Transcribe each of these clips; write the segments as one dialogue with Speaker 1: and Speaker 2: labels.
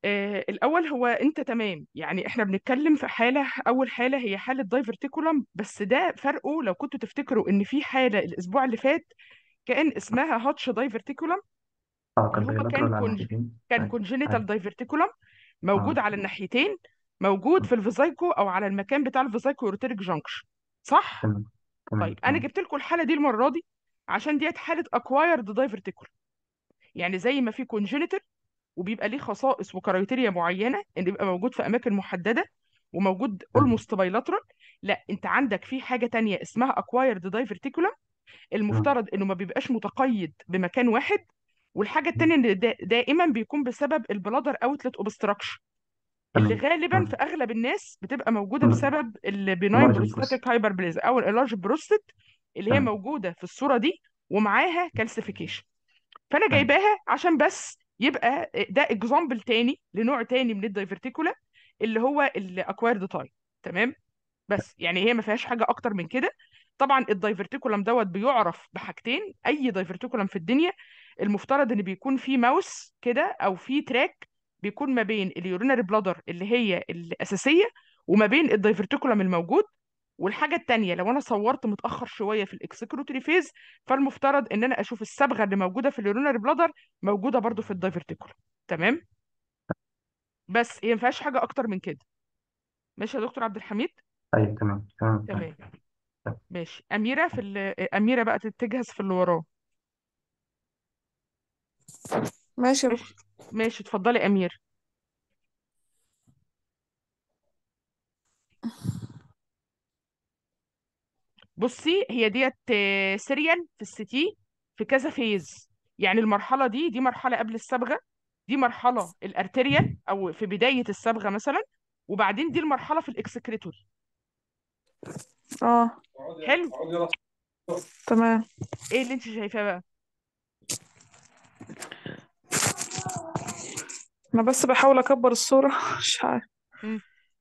Speaker 1: آه الاول هو انت تمام يعني احنا بنتكلم في حاله اول حاله هي حاله دايفرتيكولم بس ده فرقه لو كنتوا تفتكروا ان في حاله الاسبوع اللي فات كان اسمها هاتش دايفرتيكولم
Speaker 2: اه
Speaker 1: اللي
Speaker 2: كان
Speaker 1: هو كان
Speaker 2: بايلاترال على
Speaker 1: كونج
Speaker 2: الناحيتين
Speaker 1: كان
Speaker 2: ايوه
Speaker 1: كونجينيتال
Speaker 2: ايوه
Speaker 1: دايفرتيكولم موجود
Speaker 2: اه
Speaker 1: على الناحيتين موجود في الفيزايكو او على المكان بتاع الفيزايكو يورتيريك جانكشن صح
Speaker 2: تمام تمام
Speaker 1: طيب انا
Speaker 2: اه
Speaker 1: جبت لكم الحاله دي المره دي عشان ديت حاله اكوايرد دايفرتيكولم يعني زي ما في كونجينيتال وبيبقى ليه خصائص وكرايتيريا معينه ان يبقى موجود في اماكن محدده وموجود
Speaker 2: تمام
Speaker 1: اولموست بايلاترال لا انت عندك في حاجه تانية اسمها اكوايرد دايفرتيكولم
Speaker 2: تمام
Speaker 1: المفترض انه ما بيبقاش متقيد بمكان واحد والحاجه التانية ان دا دائما بيكون بسبب البلادر اوتلت اوبستراكشن اللي
Speaker 2: تمام
Speaker 1: غالبا في
Speaker 2: تمام
Speaker 1: اغلب الناس بتبقى موجوده
Speaker 2: تمام
Speaker 1: بسبب البيناين
Speaker 2: اللارج
Speaker 1: بروستاتيك
Speaker 2: البروست
Speaker 1: هايبربليزا او اللارج بروستات اللي هي
Speaker 2: تمام
Speaker 1: موجوده في الصوره دي ومعاها كالسيفيكيشن فانا
Speaker 2: ايوه
Speaker 1: جايباها عشان بس يبقى ده اكزامبل تاني لنوع تاني من الدايفرتيكولا اللي هو الاكوايرد تايب تمام بس يعني هي ما فيهاش حاجه اكتر من كده طبعا الدايفرتيكولم دوت بيعرف بحاجتين اي دايفرتيكولم في الدنيا المفترض ان بيكون في ماوس كده او في تراك بيكون ما بين اليورينري بلادر اللي هي الاساسيه وما بين الدايفرتيكولم الموجود والحاجه التانيه لو انا صورت متاخر شويه في الاكسكروتري فيز فالمفترض ان انا اشوف الصبغه اللي موجوده في اليورينري بلادر موجوده برضو في الدايفرتيكولم تمام بس هي ما فيهاش حاجه اكتر من كده ماشي يا دكتور عبد الحميد
Speaker 2: ايوه تمام تمام تمام
Speaker 1: تمام ماشي أميرة في ال... أميرة بقى تتجهز في اللي وراه
Speaker 3: ماشي يا
Speaker 1: ماشي
Speaker 3: دكتور
Speaker 1: ماشي اتفضلي أمير بصي هي ديت آه، سيريال في السيتي في كذا فيز يعني المرحلة دي دي مرحلة قبل الصبغة دي مرحلة الارتريال أو في بداية الصبغة مثلا وبعدين دي المرحلة في الإكسكريتوري
Speaker 3: اه
Speaker 1: حلو
Speaker 3: تمام
Speaker 1: إيه اللي أنت شايفاه بقى
Speaker 3: انا بس بحاول اكبر الصورة مش عارف
Speaker 1: مم.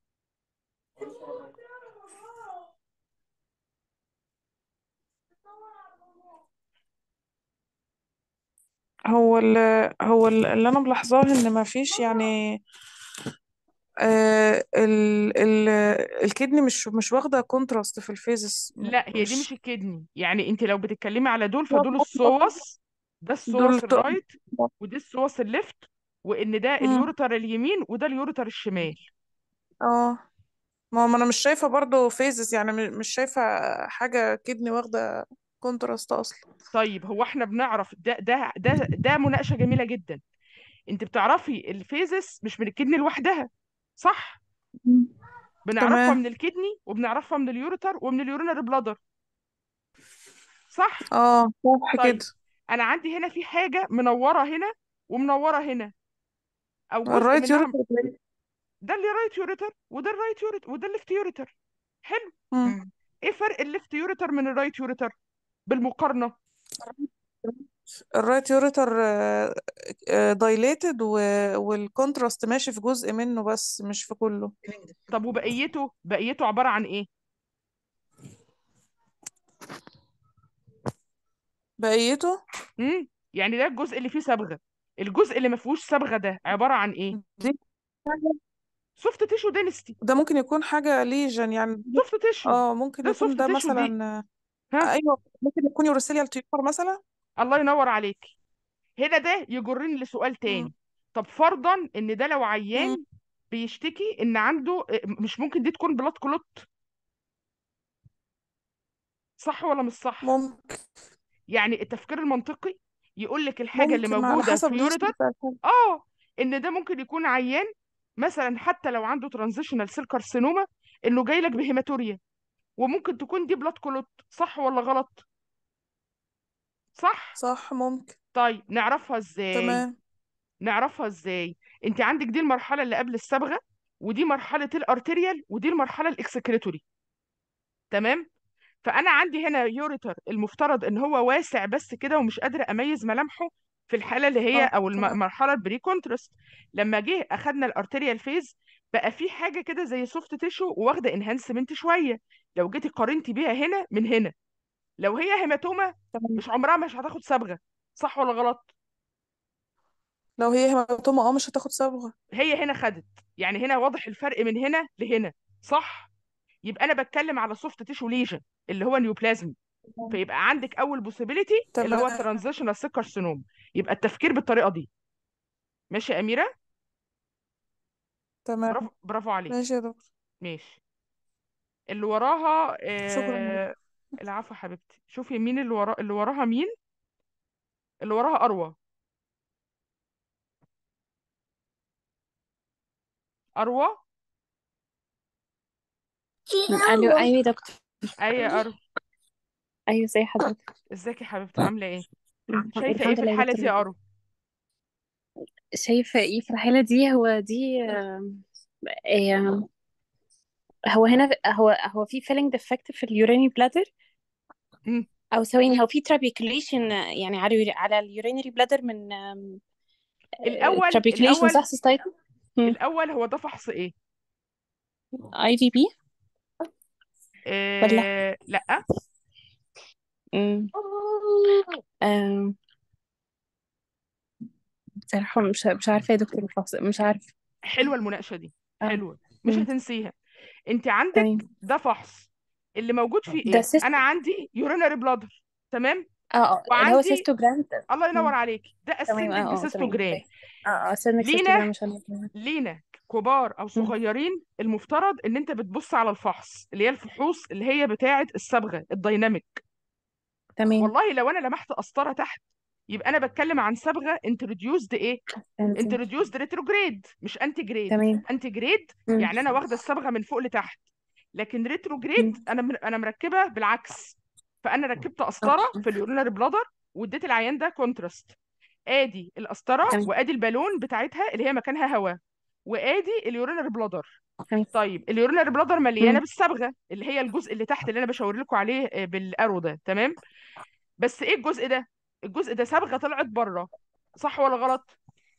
Speaker 3: هو ال هو ال- اللي انا ملاحظاه ان ما فيش يعني آه ال ال الكدني مش مش واخده كونتراست في الفيزس م-
Speaker 1: لا هي دي مش
Speaker 3: مش
Speaker 1: الكدني يعني أنت لو بتتكلمي على دول فدول الصوص ده
Speaker 3: دول
Speaker 1: الصوص
Speaker 3: ت-
Speaker 1: الرايت ودي الصوص الليفت وان ده
Speaker 3: مم.
Speaker 1: اليوريتر اليمين وده اليوريتر الشمال
Speaker 3: اه ما ما انا مش شايفه برضو فيزس يعني م- مش شايفه حاجه كدني واخده كونتراست اصلا
Speaker 1: طيب هو احنا بنعرف ده ده ده ده مناقشه جميله جدا انت بتعرفي الفيزس مش من الكدني لوحدها صح
Speaker 3: مم.
Speaker 1: بنعرفها
Speaker 3: تمام
Speaker 1: من الكدني وبنعرفها من اليوريتر ومن اليورينري بلادر صح
Speaker 3: اه صح كده
Speaker 1: طيب انا عندي هنا في حاجه منوره هنا ومنوره هنا او جزء
Speaker 3: الرايت
Speaker 1: منها
Speaker 3: يوريثر
Speaker 1: ده اللي رايت يوريتر وده الرايت يوريتر وده الليفت يوريتر حلو
Speaker 3: مم.
Speaker 1: ايه فرق الليفت يوريتر من الرايت يوريتر بالمقارنه
Speaker 3: الرايت يوريتر دايليتد والكونتراست ماشي في جزء منه بس مش في كله
Speaker 1: طب وبقيته بقيته عبارة عن ايه
Speaker 3: بقيته
Speaker 1: امم يعني ده الجزء اللي فيه صبغة الجزء اللي ما فيهوش صبغة ده عبارة عن ايه
Speaker 3: دي حاجة
Speaker 1: سوفت تيشو دينستي
Speaker 3: ده ممكن يكون حاجة ليجن يعني
Speaker 1: سوفت تيشو
Speaker 3: اه ممكن
Speaker 1: ده
Speaker 3: يكون
Speaker 1: سوفت
Speaker 3: ده
Speaker 1: تيشو دي
Speaker 3: مثلا آه،
Speaker 1: ها
Speaker 3: ايوه ممكن يكون يوريسيليال تيومر مثلا
Speaker 1: الله ينور عليك هنا ده يجرني لسؤال
Speaker 3: مم.
Speaker 1: تاني طب فرضا ان ده لو
Speaker 3: مم.
Speaker 1: عيان بيشتكي ان عنده مش ممكن دي تكون بلاد كلوت صح ولا مش صح
Speaker 3: ممكن
Speaker 1: يعني التفكير المنطقي يقول لك الحاجة اللي
Speaker 3: ممكن على
Speaker 1: موجودة
Speaker 3: حسب
Speaker 1: في
Speaker 3: الهيستوري
Speaker 1: يوريتر
Speaker 3: بتاع الحاجة
Speaker 1: اه ان ده ممكن يكون عيان مثلا حتى لو عنده ترانزيشنال سيل كارسينوما انه جاي لك بهيماتوريا وممكن تكون دي بلاد كلوت صح ولا غلط صح
Speaker 3: صح ممكن
Speaker 1: طيب نعرفها ازاي
Speaker 3: تمام
Speaker 1: نعرفها ازاي انت عندك دي المرحله اللي قبل الصبغه ودي مرحله الارتريال ودي المرحله الاكسكريتوري تمام فانا عندي هنا يوريتر المفترض ان هو واسع بس كده ومش قادره اميز ملامحه في الحاله اللي هي
Speaker 3: اه
Speaker 1: او الم-
Speaker 3: تمام
Speaker 1: المرحله البري كونترست لما جه اخدنا الارتريال فيز بقى في حاجه كده زي سوفت تيشو واخده انهانسمنت شويه لو جيتي قارنتي بيها هنا من هنا لو هي هيماتوما
Speaker 3: تمام
Speaker 1: مش عمرها مش هتاخد صبغه صح ولا غلط
Speaker 3: لو هي هيماتوما اه مش هتاخد صبغة
Speaker 1: هي هنا خدت يعني هنا واضح الفرق من هنا لهنا صح يبقى انا بتكلم على سوفت تيشو ليجن اللي هو نيوبلازم فيبقى عندك اول بوسيبيليتي اللي هو
Speaker 3: تمام
Speaker 1: ترانزيشنال سيل كارسينوم يبقى التفكير بالطريقه دي ماشي يا اميره
Speaker 3: تمام
Speaker 1: برافو برافو عليك
Speaker 3: ماشي يا دكتور
Speaker 1: ماشي اللي وراها
Speaker 3: شكرا يا دكتور
Speaker 1: آه... العفو حبيبتي شوفي مين اللي ورا اللي وراها مين اللي وراها اروى اروى
Speaker 4: الو ايوه يا دكتور
Speaker 1: اي يا اروى
Speaker 4: ايوه زي حضرتك
Speaker 1: ازيك يا حبيبتي عامله ايه شايفه ايه
Speaker 4: الحمد
Speaker 1: في
Speaker 4: لله يا
Speaker 1: الحاله دي يا
Speaker 4: دكتور
Speaker 1: اروى
Speaker 4: شايفه ايه في الحاله دي هو دي آم، آم، هو هنا هو هو في فيلينج ديفكت في اليورينري بلادر
Speaker 1: مم.
Speaker 4: او ثواني هو في ترابيكوليشن يعني على على اليورينري بلادر من
Speaker 1: الاول
Speaker 4: ترابيكوليشن
Speaker 1: الاول
Speaker 4: صح سيستايتل
Speaker 1: الاول هو ده فحص ايه
Speaker 4: اي في بي ولا
Speaker 1: آه... لا
Speaker 4: مم. آم، بصراحه مش مش عارفه يا دكتور الفحص مش عارفه
Speaker 1: حلوه المناقشه دي
Speaker 4: اه
Speaker 1: حلوه مش
Speaker 4: مم.
Speaker 1: هتنسيها انت عندك
Speaker 4: تمام
Speaker 1: ده فحص اللي موجود فيه
Speaker 4: ده
Speaker 1: ايه
Speaker 4: سيست
Speaker 1: انا عندي يورينري بلادر تمام
Speaker 4: اه اه اللي هو
Speaker 1: وعندي
Speaker 4: سيستوجرام
Speaker 1: الله ينور
Speaker 4: مم.
Speaker 1: عليك ده
Speaker 4: تمام اه
Speaker 1: اسcending
Speaker 4: اه تمام
Speaker 1: سيستوجرام
Speaker 4: اوكي اه اه سيرمك
Speaker 1: لينا
Speaker 4: سيستوجرام عشان
Speaker 1: لينا كبار او
Speaker 4: مم.
Speaker 1: صغيرين المفترض ان انت بتبص على الفحص اللي هي الفحوص اللي هي بتاعه الصبغه الديناميك
Speaker 4: تمام
Speaker 1: والله لو انا لمحت قسطره تحت يبقى انا بتكلم عن صبغه انتروديوسد ايه
Speaker 4: فهمتي
Speaker 1: انتروديوسد ريتروجريد مش انتي جريد
Speaker 4: تمام
Speaker 1: انتي جريد
Speaker 4: مم.
Speaker 1: يعني انا واخده الصبغه من فوق لتحت لكن ريتروجريد
Speaker 4: مم.
Speaker 1: انا مر- انا مركبه بالعكس فانا ركبت قسطره
Speaker 4: اوكي
Speaker 1: في اليورينري بلادر واديت العيان ده كونتراست ادي القسطره
Speaker 4: تمام
Speaker 1: وادي البالون بتاعتها اللي هي مكانها هواء وادي اليورينري بلادر
Speaker 4: تمام
Speaker 1: طيب اليورينري بلادر مليانه
Speaker 4: مم.
Speaker 1: بالصبغه اللي هي الجزء اللي تحت اللي انا بشاور لكم عليه آه، بالارو ده تمام بس ايه الجزء ده الجزء ده صبغه طلعت بره صح ولا غلط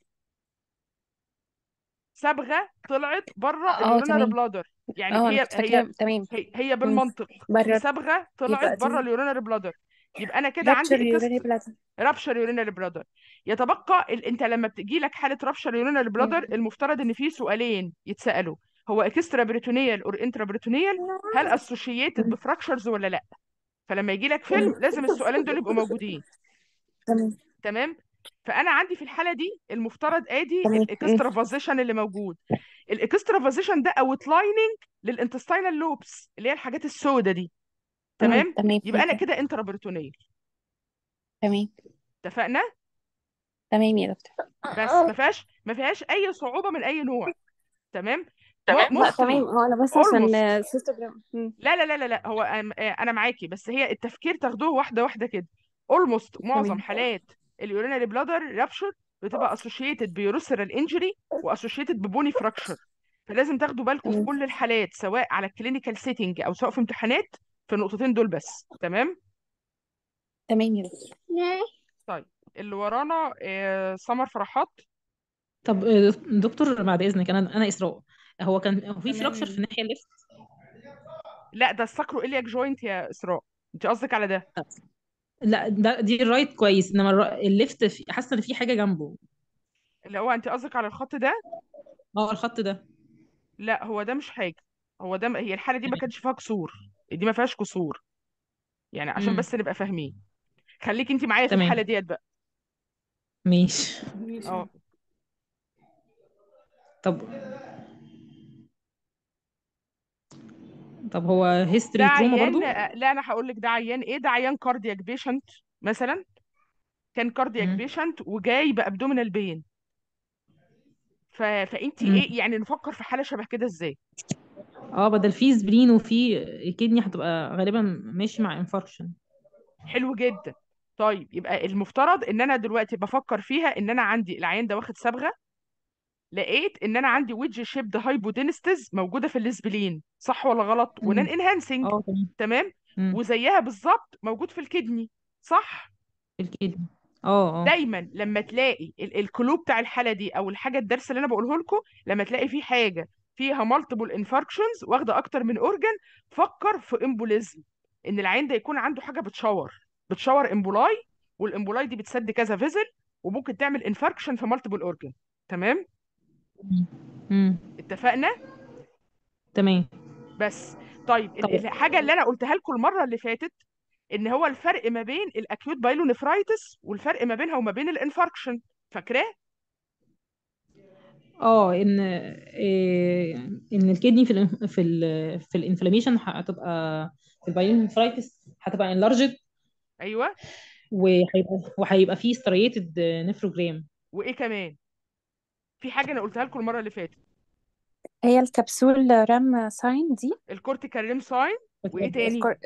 Speaker 1: صبغه طلعت بره
Speaker 4: اه
Speaker 1: اليورينري
Speaker 4: تمام
Speaker 1: بلادر يعني
Speaker 4: اه انا
Speaker 1: هي
Speaker 4: كنت
Speaker 1: هي
Speaker 4: فاكره تمام
Speaker 1: هي, هي
Speaker 4: مم.
Speaker 1: بالمنطق في
Speaker 4: برر
Speaker 1: صبغه طلعت
Speaker 4: يبقى
Speaker 1: بره
Speaker 4: دي
Speaker 1: اليورينري بلادر يبقى انا كده
Speaker 4: رابتشر
Speaker 1: عندي
Speaker 4: يورينري
Speaker 1: اكست
Speaker 4: بلادر
Speaker 1: رابشر يورينري بلادر يتبقى ال... انت لما بتجي لك حاله رابشر يورينري بلادر المفترض ان في سؤالين يتسالوا هو اكسترا بريتونيال اور انترا بريتونيال هل اسوشيتد بفراكشرز ولا لا فلما يجي لك فيلم لازم السؤالين دول يبقوا موجودين
Speaker 4: تمام
Speaker 1: تمام فانا عندي في الحاله دي المفترض ادي
Speaker 4: تمام مم.
Speaker 1: الاكسترا فازيشن اللي موجود الاكسترا فازيشن ده اوتلايننج للانتستينال لوبس اللي هي الحاجات السوداء دي
Speaker 4: مم.
Speaker 1: تمام
Speaker 4: تمام
Speaker 1: يبقى انا
Speaker 4: فهمت
Speaker 1: كده انترا بريتونيال
Speaker 4: تمام
Speaker 1: اتفقنا
Speaker 4: تمام يا دكتور
Speaker 1: بس ما فيهاش ما فيهاش اي صعوبه من اي نوع تمام
Speaker 4: لا تمام
Speaker 1: موستلي
Speaker 4: هو انا بس عشان
Speaker 1: اولموست
Speaker 4: سيستوجرام
Speaker 1: لا لا لا لا لا هو أم- آه، انا معاكي بس هي التفكير تاخدوه واحده واحده كده اولموست معظم
Speaker 4: تمام
Speaker 1: حالات اليورينري بلادر رابشر بتبقى اسوشيتد بيوروسرال انجري واسوشيتد ببوني فراكشر فلازم تاخدوا بالكم في
Speaker 4: تمام
Speaker 1: كل الحالات سواء على الكلينيكال سيتنج او سواء في امتحانات في النقطتين دول بس تمام
Speaker 4: تمام يا دكتور
Speaker 1: طيب اللي ورانا آه، سمر فرحات
Speaker 5: طب آه، دكتور بعد اذنك انا انا اسراء هو كان هو في
Speaker 3: تمام
Speaker 5: فراكشر
Speaker 3: يا
Speaker 5: في
Speaker 3: دكتور
Speaker 5: الناحيه الليفت
Speaker 1: لا ده الساكرو إلياك جوينت يا اسراء انت قصدك على ده
Speaker 5: لا ده دي الرايت كويس انما الر- الليفت في- حاسه ان في حاجه جنبه
Speaker 1: اللي هو انت قصدك على الخط ده
Speaker 5: اه الخط ده
Speaker 1: لا هو ده مش حاجه هو ده هي الحاله دي ما كانش فيها كسور دي ما فيهاش كسور يعني عشان
Speaker 5: امم
Speaker 1: بس نبقى فاهمين خليك انت معايا في
Speaker 5: تمام
Speaker 1: الحاله ديت بقى
Speaker 5: ماشي
Speaker 3: ماشي
Speaker 1: اه
Speaker 5: طب طب هو
Speaker 1: ده
Speaker 5: هيستوري تروما
Speaker 1: عيان
Speaker 5: برضو
Speaker 1: لا انا هقول لك ده عيان ايه ده عيان كاردياك بيشنت مثلا كان كاردياك
Speaker 5: امم
Speaker 1: بيشنت وجاي بابدومينال بين ف... فانت
Speaker 5: امم
Speaker 1: ايه يعني نفكر في حاله شبه كده ازاي
Speaker 5: اه بدل في سبرين وفي كدني هتبقى غالبا ماشي مع انفاركشن
Speaker 1: حلو جدا طيب يبقى المفترض ان انا دلوقتي بفكر فيها ان انا عندي العيان ده واخد صبغه لقيت ان انا عندي ويدج شيبد هايبودينستز موجوده في الاسبلين صح ولا غلط ونان
Speaker 5: امم
Speaker 1: انهانسنج
Speaker 5: اه تمام
Speaker 1: تمام
Speaker 5: امم
Speaker 1: وزيها بالظبط موجود في الكدني صح
Speaker 5: الكدني اه اه
Speaker 1: دايما لما تلاقي ال- الكلو بتاع الحاله دي او الحاجه الدرس اللي انا بقوله لكم لما تلاقي في حاجه فيها مالتيبل انفاركشنز واخده اكتر من اورجان فكر في امبوليزم ان العين ده يكون عنده حاجه بتشاور بتشاور امبولاي والامبولاي دي بتسد كذا فيزل وممكن تعمل انفاركشن في مالتيبل اورجن تمام
Speaker 5: امم
Speaker 1: اتفقنا
Speaker 5: تمام
Speaker 1: بس طيب ال-
Speaker 5: طب
Speaker 1: الحاجه اللي انا قلتها لكم المره اللي فاتت ان هو الفرق ما بين الاكيوت بايلونيفرايتس والفرق ما بينها وما بين الانفاركشن فاكراه
Speaker 5: اه ان إيه ان الكدني في ال في ال في الانفلاميشن هتبقى في البايلونيفرايتس هتبقى انلارجد
Speaker 1: ايوه
Speaker 5: وهيبقى وهيبقى فيه ستريتد نفروجرام
Speaker 1: وايه كمان في حاجه انا قلتها لكم المره اللي فاتت
Speaker 4: هي الكبسول رام ساين دي
Speaker 1: الكورتيكال ريم ساين وايه تاني
Speaker 4: الكور...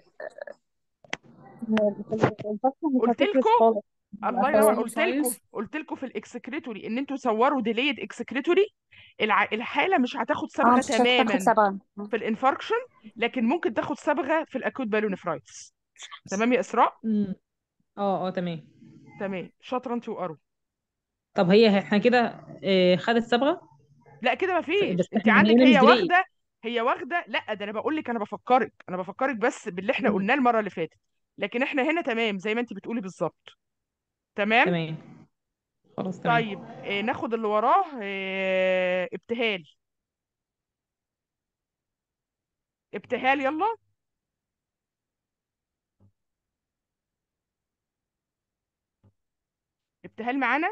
Speaker 4: الفصل مش
Speaker 1: قلت
Speaker 4: هتفرز
Speaker 1: لكم
Speaker 4: خالص
Speaker 1: الله ينور
Speaker 3: سامو
Speaker 1: قلت لكم
Speaker 3: ساينس
Speaker 1: قلت لكم في الاكسكريتوري ان انتوا صوروا ديليد اكسكريتوري الع... الحاله مش هتاخد
Speaker 4: اه
Speaker 1: صبغه
Speaker 4: مش هتاخد
Speaker 1: تماما
Speaker 4: سبعة
Speaker 1: في الانفاركشن لكن ممكن تاخد صبغه في الاكوت بالونيفرايتس تمام يا اسراء
Speaker 5: امم اه اه تمام
Speaker 1: تمام شاطره انت وقروا
Speaker 5: طب هي احنا كده إيه خدت صبغه
Speaker 1: لا كده
Speaker 5: ف-
Speaker 1: مفيش
Speaker 5: بس
Speaker 1: انت
Speaker 5: احنا
Speaker 1: عندك
Speaker 5: هنا مش
Speaker 1: هي
Speaker 5: ديلي
Speaker 1: واخده هي واخده لا ده انا بقول لك انا بفكرك انا بفكرك بس باللي احنا قلناه المره اللي فاتت لكن احنا هنا تمام زي ما انت بتقولي بالظبط تمام
Speaker 5: تمام خلاص تمام
Speaker 1: طيب اه ناخد اللي وراه اه ابتهال ابتهال يلا ابتهال معانا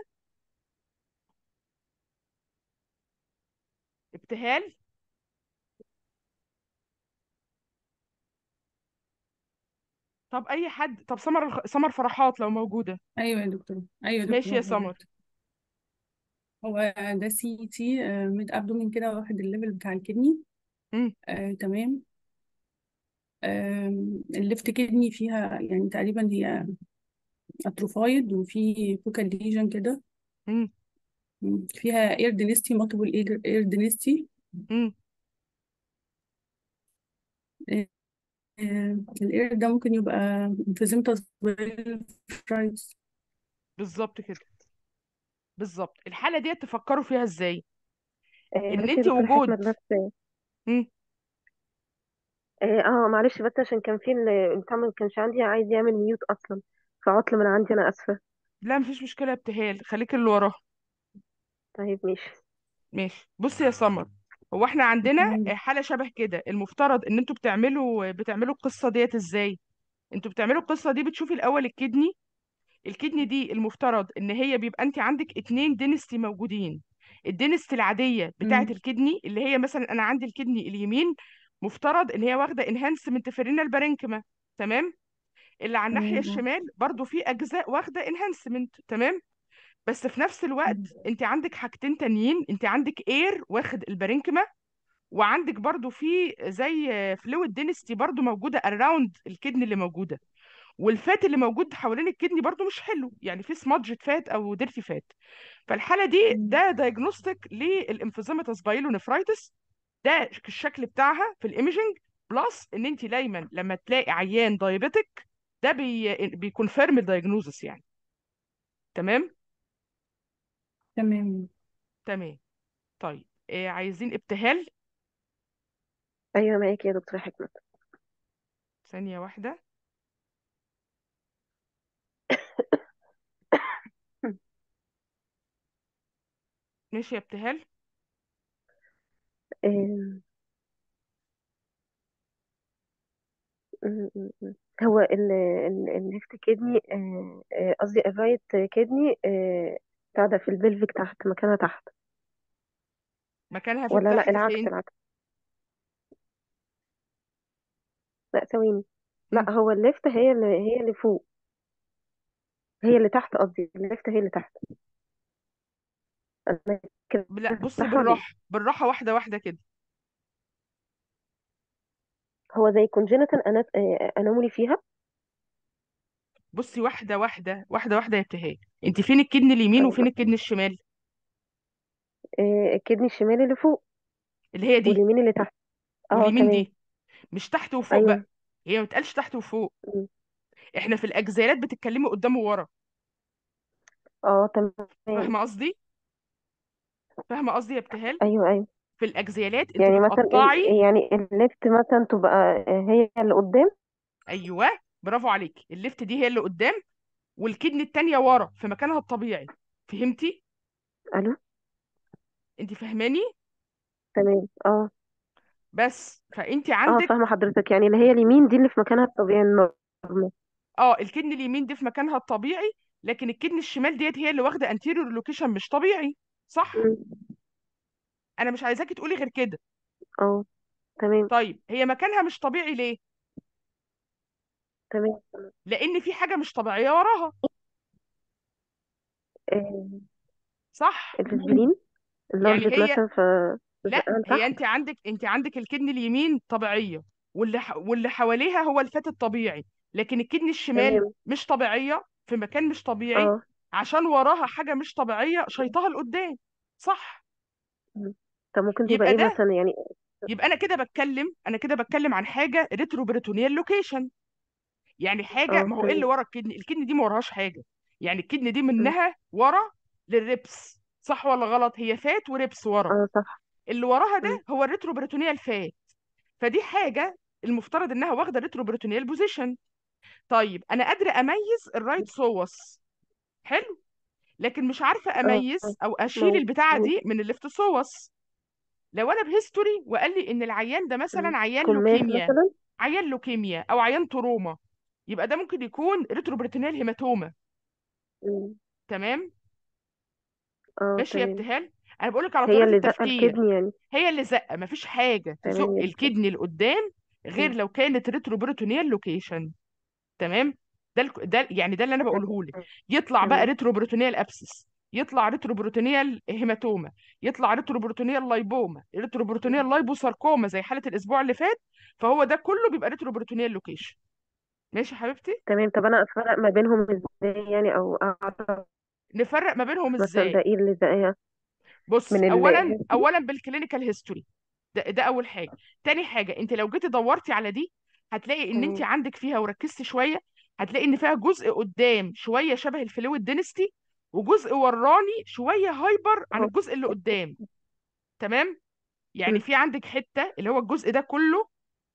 Speaker 1: ابتهال طب اي حد طب سمر الخ- سمر فرحات لو موجوده
Speaker 3: ايوه يا دكتور ايوه يا
Speaker 1: ماشي
Speaker 3: دكتور
Speaker 1: يا سمر
Speaker 3: حضرتك هو ده سي تي ميد ابدومين كده واخد الليفل بتاع الكدني
Speaker 1: امم
Speaker 3: آه تمام آم، الليفت كدني فيها يعني تقريبا هي اتروفايد وفي فوكال ليجن كده
Speaker 1: امم
Speaker 3: مم. فيها اير دينستي مالتيبل اير دينستي
Speaker 1: امم
Speaker 3: الاير ده ممكن يبقى انفيزيمتاس فرايز
Speaker 1: بالظبط كده بالظبط الحاله دي تفكروا فيها ازاي
Speaker 6: آه،
Speaker 1: ان
Speaker 6: معلش يا
Speaker 1: انت
Speaker 6: دكتور
Speaker 1: وجود
Speaker 6: حكمت بس
Speaker 1: امم
Speaker 6: اه آه، معلش بس عشان كان في ال- بتاع ما كانش عندي عايز يعمل ميوت اصلا فعطل من عندي انا اسفه
Speaker 1: لا مفيش مشكله يا ابتهال خليك اللي وراه
Speaker 6: طيب ماشي
Speaker 1: ماشي بصي يا سمر هو احنا عندنا
Speaker 3: تمام
Speaker 1: حاله شبه كده المفترض ان انتوا بتعملوا بتعملوا القصه ديت ازاي انتوا بتعملوا القصه دي بتشوفي الاول الكدني الكدني دي المفترض ان هي بيبقى انت عندك اتنين دينستي موجودين الدينستي العاديه بتاعه
Speaker 3: مم.
Speaker 1: الكدني اللي هي مثلا انا عندي الكدني اليمين مفترض ان هي واخده انهانسمنت في الرينال بارينكما تمام اللي على الناحيه
Speaker 3: تمام اه
Speaker 1: الشمال برضو في اجزاء واخده انهانسمنت تمام بس في نفس الوقت
Speaker 3: مم.
Speaker 1: انت عندك حاجتين تانيين انت عندك اير واخد البارينكما وعندك برضو في زي فلويد دينستي برضو موجوده اراوند الكدني اللي موجوده والفات اللي موجود حوالين الكدني برضو مش حلو يعني في سمادجة فات او ديرتي فات فالحاله دي
Speaker 3: مم.
Speaker 1: ده دايجنوستيك للانفيزيماتوس بايلونيفرايتس ده الشكل بتاعها في الايميجنج بلس ان انت دايما لما تلاقي عيان دايابيتك ده بي بيكونفيرم الدايجنوزس يعني تمام
Speaker 3: تمام
Speaker 1: تمام طيب إيه عايزين ابتهال
Speaker 6: ايوه معاك يا دكتور حكمت
Speaker 1: ثانيه واحده ماشي يا ابتهال
Speaker 6: آم، م- م- م. هو ال ال الليفت كدني آه، آه، قصدي الرايت كدني آه، بتاع ده في البلفيك تحت مكانها تحت
Speaker 1: مكانها في
Speaker 6: ولا لا
Speaker 1: تحت
Speaker 6: العكس
Speaker 1: فين
Speaker 6: العكس لا ثواني
Speaker 1: مم.
Speaker 6: لا هو الليفت هي اللي هي اللي فوق هي اللي تحت قصدي الليفت هي اللي تحت انا كده
Speaker 1: لا بصي
Speaker 6: صح ولا ايه
Speaker 1: بالراحه بالراحه واحده واحده كده
Speaker 6: هو زي congenital انومولي فيها
Speaker 1: بصي واحده واحده واحده واحده يا ابتهال انت فين الكدن اليمين
Speaker 6: طيب
Speaker 1: وفين الكدن الشمال
Speaker 6: آه، الكدني الشمالي اللي فوق
Speaker 1: اللي هي دي
Speaker 6: واليمين اللي تحت اه
Speaker 1: واليمين
Speaker 6: تمام
Speaker 1: دي مش تحت وفوق بقى
Speaker 6: ايوه
Speaker 1: هي ما بتقالش تحت وفوق
Speaker 6: م.
Speaker 1: احنا في الاجزالات بتتكلمي قدام وورا
Speaker 6: اه تمام
Speaker 1: فاهمه قصدي فاهمه قصدي يا ابتهال
Speaker 6: ايوه ايوه
Speaker 1: في الاجزالات انت
Speaker 6: يعني مثلا
Speaker 1: بتقطعي
Speaker 6: ال- يعني الليفت مثلا تبقى هي اللي قدام
Speaker 1: ايوه برافو عليك الليفت دي هي اللي قدام والكدن التانية ورا في مكانها الطبيعي فهمتي
Speaker 6: الو
Speaker 1: انت فاهماني
Speaker 6: تمام اه
Speaker 1: بس فانت
Speaker 6: اه
Speaker 1: عندك
Speaker 6: فاهمة حضرتك يعني اللي هي اليمين دي اللي في مكانها الطبيعي النورمال
Speaker 1: اه الكدن اليمين دي في مكانها الطبيعي لكن الكدن الشمال ديت هي اللي واخده انتيريور لوكيشن مش طبيعي صح
Speaker 6: مم.
Speaker 1: انا مش عايزاكي تقولي غير كده
Speaker 6: اه تمام
Speaker 1: طيب هي مكانها مش طبيعي ليه
Speaker 6: تمام
Speaker 1: لان في حاجه مش طبيعيه وراها
Speaker 6: آه،
Speaker 1: صح
Speaker 6: الفسبرين
Speaker 1: يعني
Speaker 6: اللارجت
Speaker 1: هي
Speaker 6: مثلا ف
Speaker 1: لا
Speaker 6: زقها
Speaker 1: هي
Speaker 6: لتحت
Speaker 1: انت عندك انت عندك الكدن اليمين طبيعيه واللي ح... واللي حواليها هو الفات الطبيعي لكن الكدن الشمال
Speaker 6: تمام
Speaker 1: مش طبيعيه في مكان مش طبيعي
Speaker 6: اه
Speaker 1: عشان وراها حاجه مش طبيعيه شيطها لقدام صح
Speaker 6: مم. طب ممكن تبقى
Speaker 1: يبقى
Speaker 6: ايه
Speaker 1: ده
Speaker 6: مثلا يعني
Speaker 1: يبقى انا كده بتكلم انا كده بتكلم عن حاجه ريتروبريتونيال لوكيشن يعني حاجه
Speaker 6: اه
Speaker 1: ما هو ايه اللي
Speaker 6: تمام
Speaker 1: ورا الكدني الكدني دي ما وراهاش حاجه يعني الكدني دي
Speaker 6: مم.
Speaker 1: منها ورا للريبس صح ولا غلط هي فات وريبس ورا
Speaker 6: اه صح
Speaker 1: اللي وراها
Speaker 6: مم.
Speaker 1: ده هو الريتروبريتونيال فات فدي حاجه المفترض انها واخده ريتروبريتونيال بوزيشن طيب انا قادره اميز الرايت سوس حلو لكن مش عارفه
Speaker 6: اه
Speaker 1: اميز او اشيل البتاعه
Speaker 6: موجود
Speaker 1: دي من الليفت سوس لو انا بهيستوري وقال لي ان العيان ده مثلا
Speaker 6: مم.
Speaker 1: عيان
Speaker 6: كماش
Speaker 1: لوكيميا
Speaker 6: مثلا
Speaker 1: عيان لوكيميا او عيان تروما يبقى ده ممكن يكون ريتروبريتونيال هيماتوما
Speaker 6: مم.
Speaker 1: تمام
Speaker 6: اه
Speaker 1: ماشي يا
Speaker 6: تمام
Speaker 1: ابتهال انا بقول لك على
Speaker 6: هي
Speaker 1: طريقه
Speaker 6: اللي زقة
Speaker 1: التفكير
Speaker 6: الكدني يعني
Speaker 1: هي اللي زقه مفيش حاجه
Speaker 6: تمام
Speaker 1: تزق
Speaker 6: يا دكتور
Speaker 1: الكدني لقدام غير
Speaker 6: مم.
Speaker 1: لو كانت ريتروبريتونيال لوكيشن تمام ده الك- ده يعني ده اللي انا بقوله لك يطلع بقى
Speaker 6: تمام
Speaker 1: ريتروبروتونيال ابسس يطلع ريتروبروتونيال هيماتوما يطلع ريتروبروتونيال لايبوما ريتروبروتونيال لايبوساركوما زي حالة الاسبوع اللي فات فهو ده كله بيبقى ريتروبروتونيال لوكيشن ماشي يا حبيبتي
Speaker 6: تمام طب انا افرق ما بينهم ازاي يعني او اعرف
Speaker 1: نفرق ما بينهم
Speaker 6: مثلا ده
Speaker 1: ازاي
Speaker 6: ايه اللي زقها
Speaker 1: بص
Speaker 6: من
Speaker 1: اولا
Speaker 6: ال
Speaker 1: اولا بالكلينيكال هيستوري ده, ده اول حاجه تاني حاجه انت لو جيتي دورتي على دي هتلاقي ان انت
Speaker 6: تمام
Speaker 1: عندك فيها وركزتي شويه هتلاقي ان فيها جزء قدام شويه شبه الفلويد دينستي وجزء وراني شويه هايبر عن
Speaker 6: اه
Speaker 1: الجزء اللي قدام تمام يعني
Speaker 6: مم.
Speaker 1: في عندك حته اللي هو الجزء ده كله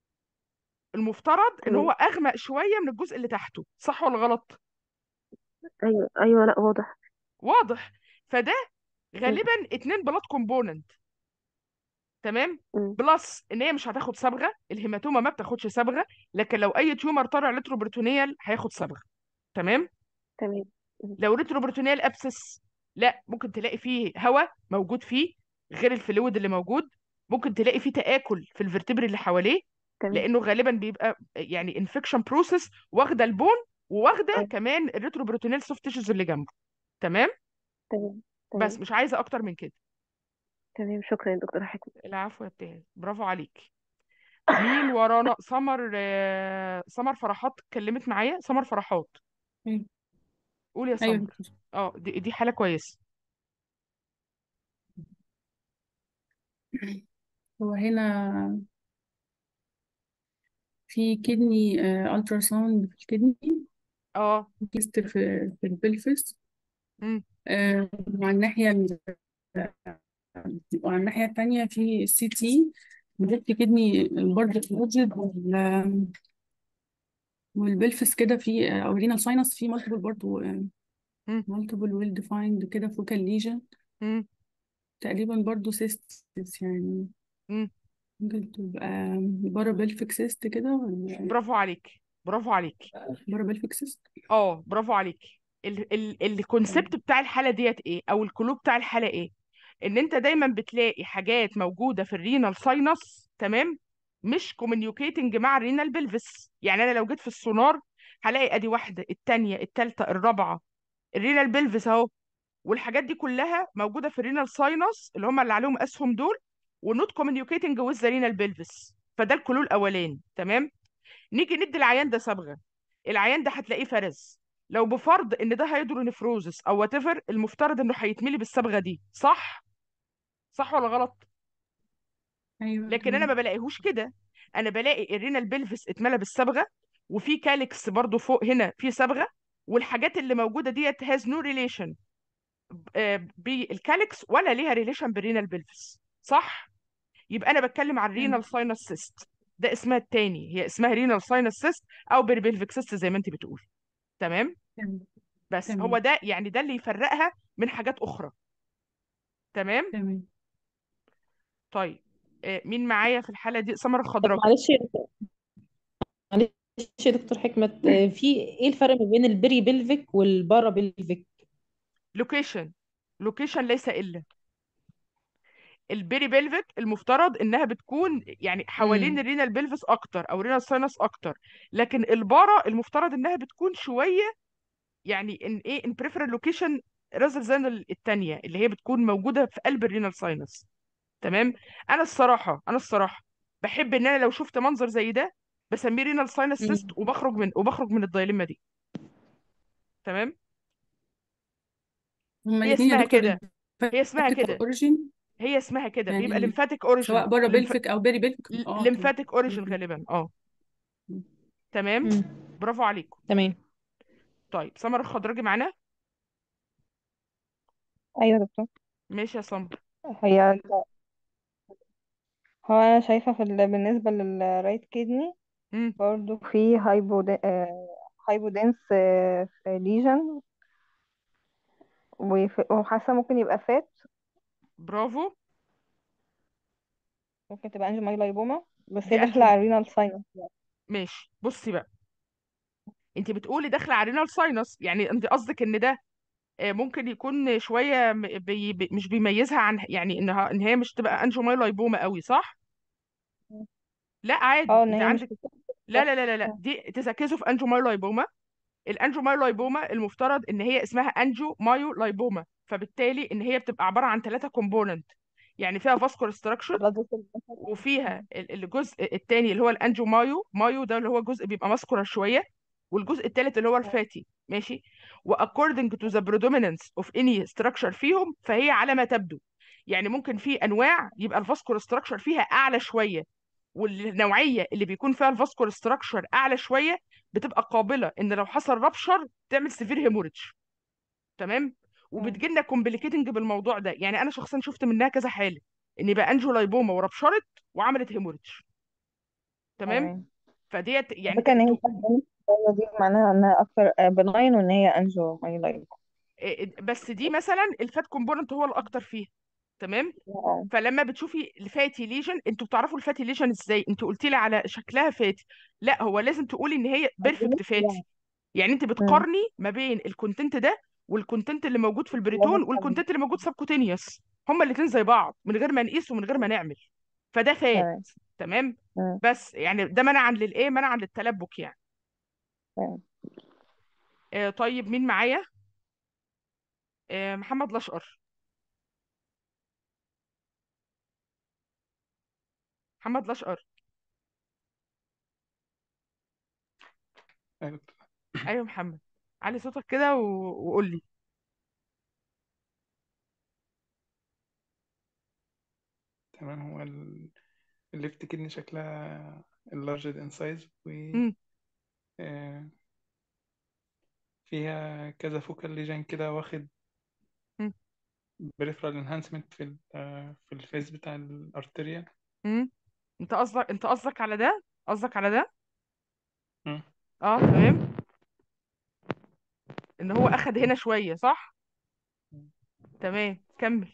Speaker 1: المفترض ان هو
Speaker 6: تمام
Speaker 1: اغمق شويه من الجزء اللي تحته صح ولا غلط
Speaker 6: ايوه ايوه لا واضح
Speaker 1: واضح فده
Speaker 6: مم.
Speaker 1: غالبا اتنين بلاد كومبوننت تمام
Speaker 6: مم.
Speaker 1: بلس ان هي مش هتاخد صبغه الهيماتوما ما بتاخدش صبغه لكن لو اي تيومر طالع ريتروبرتونيال هياخد صبغه تمام
Speaker 6: تمام مم.
Speaker 1: لو ريتروبرتونيال ابسس لا ممكن تلاقي فيه هواء موجود فيه غير الفلويد اللي موجود ممكن تلاقي فيه تآكل في الفرتبر اللي حواليه
Speaker 6: تمام
Speaker 1: لانه غالبا بيبقى يعني انفكشن بروسيس واخده البون وواخده
Speaker 6: اه
Speaker 1: كمان الريتروبرتونيال سوفت تيشوز اللي جنبه تمام
Speaker 6: تمام
Speaker 1: بس
Speaker 6: تمام
Speaker 1: مش عايزه اكتر من كده
Speaker 6: تمام شكرا يا دكتورة حكمة
Speaker 1: العفو يا ابتهال برافو عليك مين ورانا سمر آه، سمر فرحات اتكلمت معايا سمر فرحات
Speaker 5: أيوة
Speaker 1: قول يا
Speaker 5: أيوة
Speaker 1: سمر
Speaker 5: دكتور.
Speaker 1: اه دي, دي حالة كويسة
Speaker 7: هو هنا في كدني الترا ساوند في الكدني
Speaker 1: اه
Speaker 7: كيست في في البلفس
Speaker 1: امم
Speaker 7: آه، وعلى الناحية ال- وعلى الناحية التانية في السي تي جبت كدني برضه ريجيد وال والبلفس كده في او رينال ساينس في مالتيبل برضه
Speaker 1: امم
Speaker 7: مالتيبل ويل ديفايند كده فوكال ليجن
Speaker 1: امم
Speaker 7: تقريبا برضه سيست يعني
Speaker 1: امم
Speaker 7: ممكن تبقى بارا بلفيك سيست كده ولا
Speaker 1: برافو عليك برافو عليك
Speaker 7: بارا بلفيك سيست
Speaker 1: اه برافو عليك ال ال الكونسبت بتاع الحالة ديت ايه او الكلو بتاع الحالة ايه ان انت دايما بتلاقي حاجات موجودة في الرينال ساينس تمام مش كوميونيكيتنج مع الرينال بلفس يعني انا لو جيت في السونار هلاقي ادي واحدة التانية التالتة الرابعة الرينال بلفس اهو والحاجات دي كلها موجوده في الرينال ساينس اللي هم اللي عليهم اسهم دول ونوت كوميونيكيتنج ويز ذا رينال بلفس فده الكلو الاولاني تمام نيجي ندي العيان ده صبغه العيان ده هتلاقيه فرز لو بفرض ان ده هيدرونيفروزس او وات ايفر المفترض انه هيتملي بالصبغه دي صح صح ولا غلط
Speaker 7: ايوه
Speaker 1: لكن انا ما
Speaker 7: تمام
Speaker 1: بلاقيهوش كده انا بلاقي الرينال بلفس اتملى بالصبغه وفي كاليكس برضو فوق هنا في صبغه والحاجات اللي موجوده ديت هاز نو ريليشن بالكاليكس ولا ليها ريليشن بالرينال بلفس صح يبقى انا بتكلم عن
Speaker 7: تمام
Speaker 1: رينال ساينس سيست ده اسمها التاني هي اسمها رينال ساينس سيست او بيربلفيك سيست زي ما انت بتقول تمام
Speaker 7: تمام
Speaker 1: بس هو
Speaker 7: تمام
Speaker 1: ده يعني ده اللي يفرقها من حاجات اخرى تمام
Speaker 7: تمام
Speaker 1: طيب آه، مين معايا في الحالة دي سمر
Speaker 5: طب
Speaker 1: الخضراوي
Speaker 5: معلش يا دكتور معلش يا دكتور حكمت آه، في ايه الفرق ما بين البري بلفيك والبارا بلفيك
Speaker 1: لوكيشن لوكيشن ليس الا البيري بلفيك المفترض انها بتكون يعني حوالين
Speaker 5: امم
Speaker 1: الرينال بلفس اكتر او رينال ساينس اكتر لكن البارا المفترض انها بتكون شويه يعني ان ايه ان بريفرال لوكيشن رازر ذان الثانيه اللي هي بتكون موجوده في قلب الرينال ساينس تمام انا الصراحه انا الصراحه بحب ان انا لو شفت منظر زي ده بسميه رينال ساينس سيست
Speaker 5: امم
Speaker 1: وبخرج من وبخرج من الدايليما دي تمام
Speaker 7: هما
Speaker 1: هي
Speaker 7: الاثنين يا
Speaker 1: اسمها
Speaker 7: دكتور
Speaker 1: كده هي اسمها
Speaker 7: lymphatic
Speaker 1: كده
Speaker 7: اوريجين
Speaker 1: هي اسمها كده بيبقى
Speaker 7: يعني
Speaker 1: ليمفاتيك
Speaker 7: سواء
Speaker 1: اوريجين
Speaker 7: بره بلفيك او بيري بلفيك اه تمام
Speaker 1: ليمفاتيك اوريجين
Speaker 7: مم.
Speaker 1: غالبا اه تمام
Speaker 5: امم
Speaker 1: برافو عليكم
Speaker 5: تمام
Speaker 1: طيب سمر الخضراجي معانا
Speaker 8: ايوه يا دكتور
Speaker 1: ماشي يا سمر
Speaker 8: هي هو انا شايفه في ال... بالنسبه للرايت كيدني
Speaker 1: امم
Speaker 8: برضو في هايبو هايبودنس ليجن وحاسه ممكن يبقى فات
Speaker 1: برافو
Speaker 8: ممكن تبقى انجيومايلايبوما بس
Speaker 1: دي
Speaker 8: هي داخله
Speaker 1: انجو
Speaker 8: على الرينال ساينس
Speaker 1: ماشي بصي بقى انت بتقولي داخله على رينال ساينس يعني انت قصدك ان ده آه، ممكن يكون شويه م- بي بي مش بيميزها عن يعني انها ان هي مش تبقى انجيومايلايبوما قوي صح لا عادي
Speaker 8: اه ان
Speaker 1: انت
Speaker 8: هي مش
Speaker 1: عندك لا لا لا لا لا دي تركزوا في انجيومايلايبوما الانجيومايلايبوما المفترض ان هي اسمها انجيو مايو لايبوما فبالتالي ان هي بتبقى عباره عن ثلاثه كومبوننت يعني فيها فاسكولار ستراكشر وفيها ال- الجزء الثاني اللي هو الانجيو مايو مايو ده اللي هو جزء بيبقى ماسكولار شويه والجزء الثالث اللي هو الفاتي ماشي واكوردنج تو ذا predominance اوف اني structure فيهم فهي على ما تبدو يعني ممكن في انواع يبقى الفاسكولار ستراكشر فيها اعلى شويه والنوعيه اللي بيكون فيها الفاسكولار ستراكشر اعلى شويه بتبقى قابله ان لو حصل رابشر تعمل سيفير هيموريدج تمام وبتجي لنا كومبليكيتنج بالموضوع ده يعني انا شخصيا شفت منها كذا حاله ان يبقى انجولايبوما وربشرت وعملت هيموريدج تمام
Speaker 8: تمام
Speaker 1: فديت يعني
Speaker 8: الفكره ان هي
Speaker 1: تو-
Speaker 8: فات دي معناها انها اكتر بناين وان هي انجيومايلايبوما
Speaker 1: إيه- بس دي مثلا الفات كومبوننت هو الاكتر فيها تمام
Speaker 8: اه
Speaker 1: فلما بتشوفي الفاتي ليجن انتوا بتعرفوا الفاتي ليجن ازاي انتوا قلتي لي على شكلها فاتي لا هو لازم تقولي ان هي بيرفكت فاتي يعني انت بتقارني ما بين الكونتنت ده والكونتنت اللي موجود في البريتون والكونتنت اللي موجود سبكوتينيوس هما الاثنين زي بعض من غير ما نقيس ومن غير ما نعمل فده فات
Speaker 8: تمام
Speaker 1: تمام
Speaker 8: تمام
Speaker 1: بس يعني ده منعا للايه منعا للتلبك يعني
Speaker 8: تمام
Speaker 1: آه طيب مين معايا آه محمد الاشقر محمد الاشقر
Speaker 9: أيوة.
Speaker 1: ايوه محمد علي صوتك كده و... وقول لي
Speaker 9: تمام هو ال- الليفت كدني شكلها اللارجد ان سايز و
Speaker 1: امم
Speaker 9: آه، فيها كذا فوكال ليجن كده واخد
Speaker 1: امم
Speaker 9: بريفرال انهانسمنت في ال- آه، في الفيس بتاع الارتريا
Speaker 1: امم انت قصدك انت قصدك على ده قصدك على ده
Speaker 9: مم.
Speaker 1: اه تمام ان هو اخد هنا شويه صح تمام كمل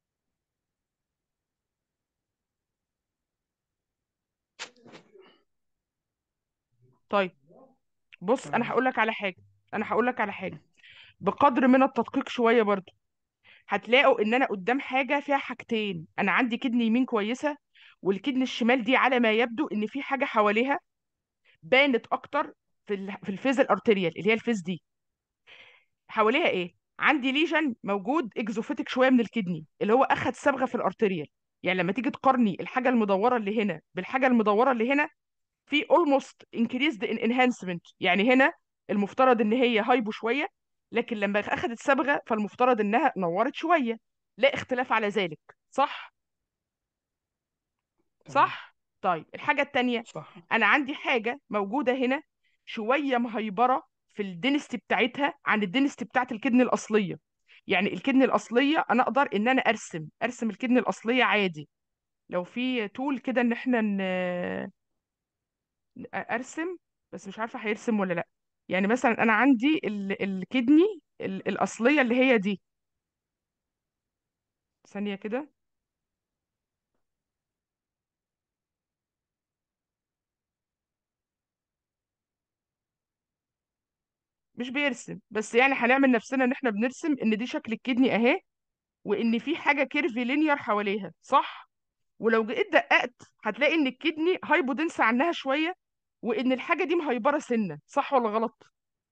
Speaker 1: طيب بص انا
Speaker 9: تمام
Speaker 1: هقول لك على حاجه انا هقول لك على حاجه بقدر من التدقيق شويه برضو هتلاقوا ان انا قدام حاجه فيها حاجتين انا عندي كدني يمين كويسه والكدني الشمال دي على ما يبدو ان في حاجه حواليها بانت اكتر في ال- في الفيز الارتريال اللي هي الفيز دي حواليها ايه عندي ليجن موجود اكزوفيتك شويه من الكدني اللي هو اخد صبغه في الارتريال يعني لما تيجي تقارني الحاجه المدوره اللي هنا بالحاجه المدوره اللي هنا في almost increased in enhancement يعني هنا المفترض ان هي هايبو شويه لكن لما اخذت صبغه فالمفترض انها نورت شويه لا اختلاف على ذلك صح
Speaker 9: تمام
Speaker 1: صح طيب الحاجه التانيه
Speaker 9: صح
Speaker 1: انا عندي حاجه موجوده هنا شويه مهيبره في الدنستي بتاعتها عن الدنستي بتاعت الكدن الاصليه يعني الكدن الاصليه انا اقدر ان انا ارسم ارسم الكدن الاصليه عادي لو في تول كده ان احنا ن... ارسم بس مش عارفه هيرسم ولا لا يعني مثلا انا عندي ال- الكدني ال- الاصليه اللي هي دي ثانيه كده مش بيرسم بس يعني هنعمل نفسنا ان احنا بنرسم ان دي شكل الكدني اهي وان في حاجه كيرفي لينير حواليها صح ولو جيت دققت هتلاقي ان الكدني هايبودنس عنها شويه وان الحاجه دي مهيبره سنه صح ولا غلط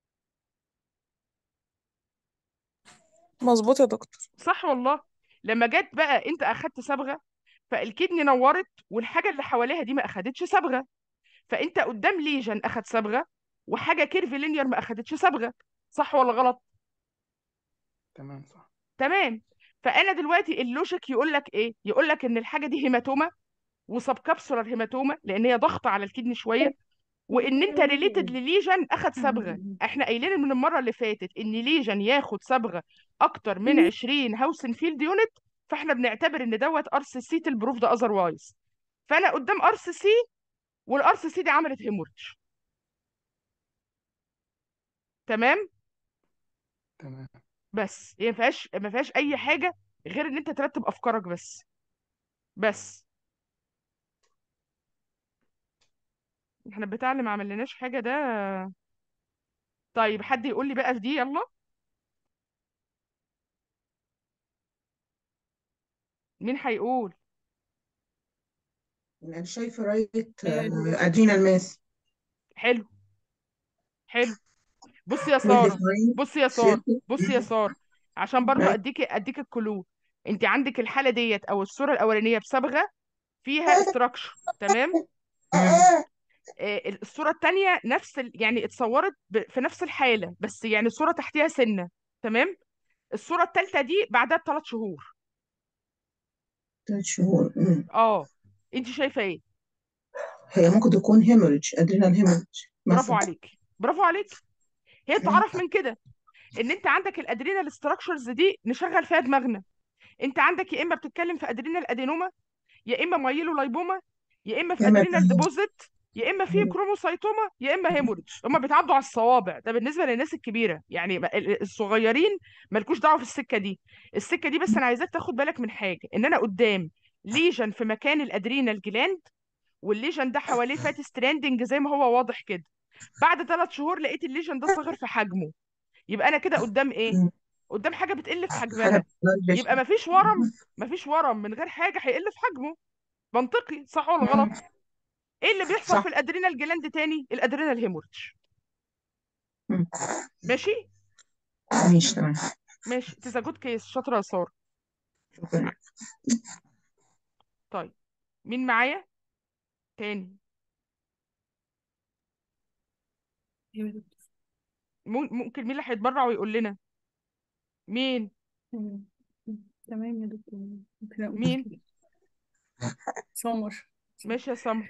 Speaker 3: مظبوط يا دكتور
Speaker 1: صح والله لما جت بقى انت اخدت صبغه فالكدني نورت والحاجه اللي حواليها دي ما اخدتش صبغه فانت قدام ليجن اخد صبغه وحاجه كيرفي لينير ما اخدتش صبغه صح ولا غلط
Speaker 9: تمام صح
Speaker 1: تمام فانا دلوقتي اللوجيك يقول لك ايه يقول لك ان الحاجه دي هيماتوما وسب كابسولار هيماتوما لان هي ضغط على الكدني شويه وان انت ريليتد لليجن اخد صبغه احنا قايلين من المره اللي فاتت ان ليجن ياخد صبغه اكتر من 20 هاوسن فيلد يونت فاحنا بنعتبر ان دوت ار سي سي البروف ده اذروايز فانا قدام ار سي سي والار سي سي دي عملت هيموريدج تمام
Speaker 9: تمام
Speaker 1: بس هي ما فيهاش ما فيهاش اي حاجه غير ان انت ترتب افكارك بس بس احنا بتاع اللي ما عملناش حاجه ده طيب حد يقول لي بقى في دي يلا مين هيقول
Speaker 10: أنا شايفة رايت
Speaker 7: هي دي.
Speaker 10: أدرينال ماس
Speaker 1: حلو حلو بصي يا
Speaker 10: well
Speaker 1: ساره
Speaker 10: defined
Speaker 1: بصي يا ساره
Speaker 10: shaped
Speaker 1: بصي يا ساره عشان برضو
Speaker 10: right
Speaker 1: اديك اديك الكلو انت عندك الحاله ديت او الصوره الاولانيه بصبغه فيها استراكشر تمام آه، الصوره الثانيه نفس ال... يعني اتصورت ب... في نفس الحاله بس يعني الصوره تحتيها سنه تمام الصوره الثالثه دي بعدها بثلاث شهور
Speaker 10: ثلاث شهور مم.
Speaker 1: اه انت شايفه ايه
Speaker 10: هي ممكن تكون hemorrhage adrenal hemorrhage
Speaker 1: برافو
Speaker 10: مثلا
Speaker 1: عليك برافو عليك هي تعرف من كده ان انت عندك الادرينال ستراكشرز دي نشغل فيها دماغنا انت عندك يا اما بتتكلم في ادرينال ادينوما يا اما مايلو لايبوما يا اما في
Speaker 10: يا إما
Speaker 1: ادرينال
Speaker 10: hemorrhage.
Speaker 1: ديبوزيت يا اما في كروموسايتوما يا اما هيموريدج هما بيتعدوا على الصوابع ده بالنسبه للناس الكبيره يعني ما- ال- الصغيرين مالكوش دعوه في السكه دي السكه دي بس انا عايزاك تاخد بالك من حاجه ان انا قدام ليجن في مكان الادرينال جلاند والليجن ده حواليه فات ستراندنج زي ما هو واضح كده بعد ثلاث شهور لقيت الليجن ده صغر في حجمه يبقى انا كده قدام ايه
Speaker 10: مم.
Speaker 1: قدام حاجه بتقل في
Speaker 10: حاجة
Speaker 1: حجمها
Speaker 10: blood
Speaker 1: يبقى
Speaker 10: vessel.
Speaker 1: مفيش ورم مفيش ورم من غير حاجه هيقل في حجمه منطقي صح ولا غلط
Speaker 10: مم.
Speaker 1: ايه اللي بيحصل
Speaker 10: صح
Speaker 1: في الادرينال جلاند تاني الادرينال هيموريدج
Speaker 10: مم.
Speaker 1: ماشي
Speaker 10: ماشي تمام
Speaker 1: ماشي اتس جود كيس شاطره يا ساره
Speaker 10: شكرا
Speaker 1: طيب مين معايا تاني
Speaker 7: أيوة يا دكتور.
Speaker 1: مم- ممكن مين اللي هيتبرع ويقول لنا مين
Speaker 7: تمام تمام يا دكتور ممكن أقول
Speaker 1: مين
Speaker 7: كده سمر
Speaker 1: ماشي يا سمر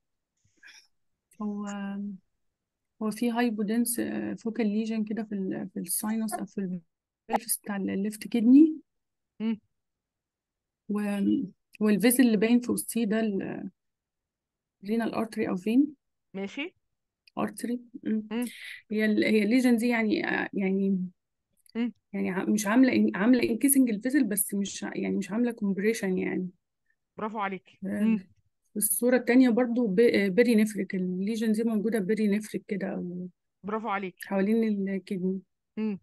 Speaker 7: هو هو في هايبودنس فوكال ليجن كده في ال في الساينس او في البلفس بتاع الليفت كدني
Speaker 1: مم.
Speaker 7: و والفيزل اللي باين في وسطيه ده الرينال ارتري او فين
Speaker 1: ماشي
Speaker 7: ارتري
Speaker 1: مم.
Speaker 7: هي ال هي الليجن دي يعني يعني
Speaker 1: مم.
Speaker 7: يعني ع- مش عامله عامله انكيسنج الفيزل بس مش ع- يعني مش عامله كومبريشن يعني
Speaker 1: برافو عليك
Speaker 7: آه،
Speaker 1: مم.
Speaker 7: الصوره التانيه برضو ب- بيري نفرك الليجن دي موجوده بيري نفرك كده او
Speaker 1: برافو عليك
Speaker 7: حوالين الكدني
Speaker 1: مم.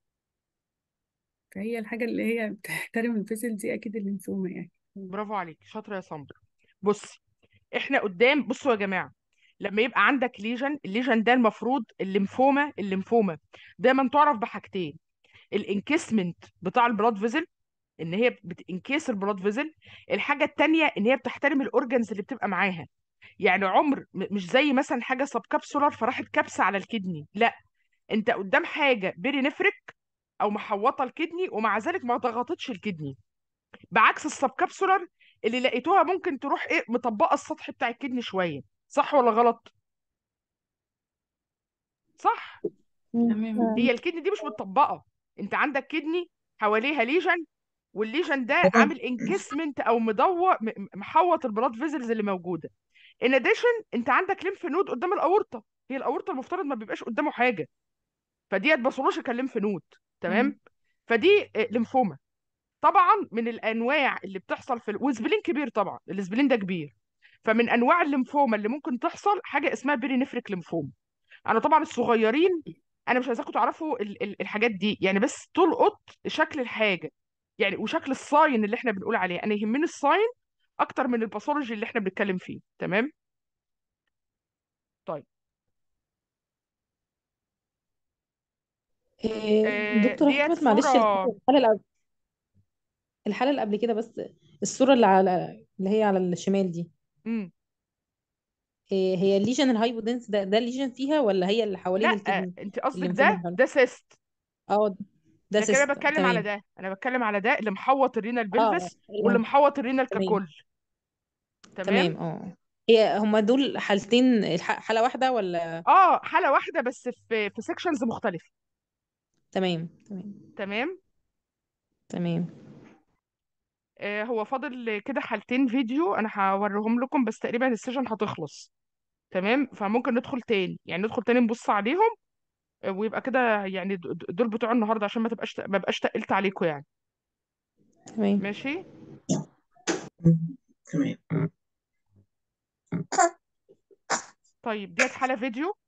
Speaker 7: فهي الحاجة اللي هي بتحترم الفيزل دي أكيد الليمفوما يعني
Speaker 1: برافو عليك شاطره يا سمر بصي احنا قدام بصوا يا جماعه لما يبقى عندك ليجن الليجن ده المفروض الليمفوما الليمفوما دايما تعرف بحاجتين الانكسمنت بتاع البلاد فيزل ان هي بتنكسر البلاد فيزل الحاجه التانيه ان هي بتحترم الاورجنز اللي بتبقى معاها يعني عمر م- مش زي مثلا حاجه سب كابسولار فراحت كبسه على الكدني لا انت قدام حاجه بيري نفرك او محوطه الكدني ومع ذلك ما ضغطتش الكدني بعكس السب كابسولار اللي لقيتوها ممكن تروح ايه مطبقه السطح بتاع الكدني شويه صح ولا غلط صح
Speaker 7: تمام
Speaker 1: هي الكدني دي مش متطبقه انت عندك كدني حواليها ليجن والليجن ده عامل انكسمنت او مدور م- م- محوط البلاد فيزلز اللي موجوده ان اديشن انت عندك ليمف نود قدام الاورطه هي الاورطه المفترض ما بيبقاش قدامه حاجه فديت باثولوجيكال ليمف نود تمام
Speaker 5: مم.
Speaker 1: فدي آه، ليمفوما طبعا من الانواع اللي بتحصل في ال- وسبلين كبير طبعا السبلين ده كبير فمن انواع الليمفوما اللي ممكن تحصل حاجه اسمها بيرينفريك ليمفوما انا طبعا الصغيرين انا مش عايزاكم تعرفوا ال ال الحاجات دي يعني بس تلقط شكل الحاجه يعني وشكل الساين اللي احنا بنقول عليه انا يهمني الساين اكتر من الباثولوجي اللي احنا بنتكلم فيه تمام طيب
Speaker 5: إيه،
Speaker 1: آه
Speaker 5: دكتور
Speaker 1: ديت
Speaker 5: احمد معلش
Speaker 1: صوره
Speaker 5: الحاله اللي قبل الحاله اللي قبل كده بس الصوره اللي على اللي هي على الشمال دي
Speaker 1: امم
Speaker 5: إيه هي الليجن الهايبودنس ده ده الليجن فيها ولا هي اللي حوالين
Speaker 1: لا
Speaker 5: الكدني
Speaker 1: انت قصدك
Speaker 5: الليمفوما
Speaker 1: ده
Speaker 5: الحوالين
Speaker 1: ده سيست
Speaker 5: اه ده
Speaker 1: لكن انا
Speaker 5: سيست
Speaker 1: بتكلم على
Speaker 5: تمام
Speaker 1: ده انا بتكلم على ده اللي محوط الرينال
Speaker 5: اه
Speaker 1: بلفس واللي
Speaker 5: اه
Speaker 1: محوط الرينال
Speaker 5: تمام
Speaker 1: ككل تمام
Speaker 5: تمام اه هي هما دول حالتين الح- حالة واحدة ولا
Speaker 1: اه حاله واحده بس في في سيكشنز مختلفه
Speaker 5: تمام تمام
Speaker 1: تمام
Speaker 5: تمام
Speaker 1: آه هو فاضل كده حالتين فيديو انا هوريهم لكم بس تقريبا السيشن هتخلص تمام فممكن ندخل تاني يعني ندخل تاني نبص عليهم آه، ويبقى كده يعني د- د- دول بتوع النهارده عشان ما تبقاش ما بقاش تقلت عليكم يعني
Speaker 5: تمام
Speaker 1: ماشي
Speaker 10: تمام
Speaker 1: طيب ديت حاله فيديو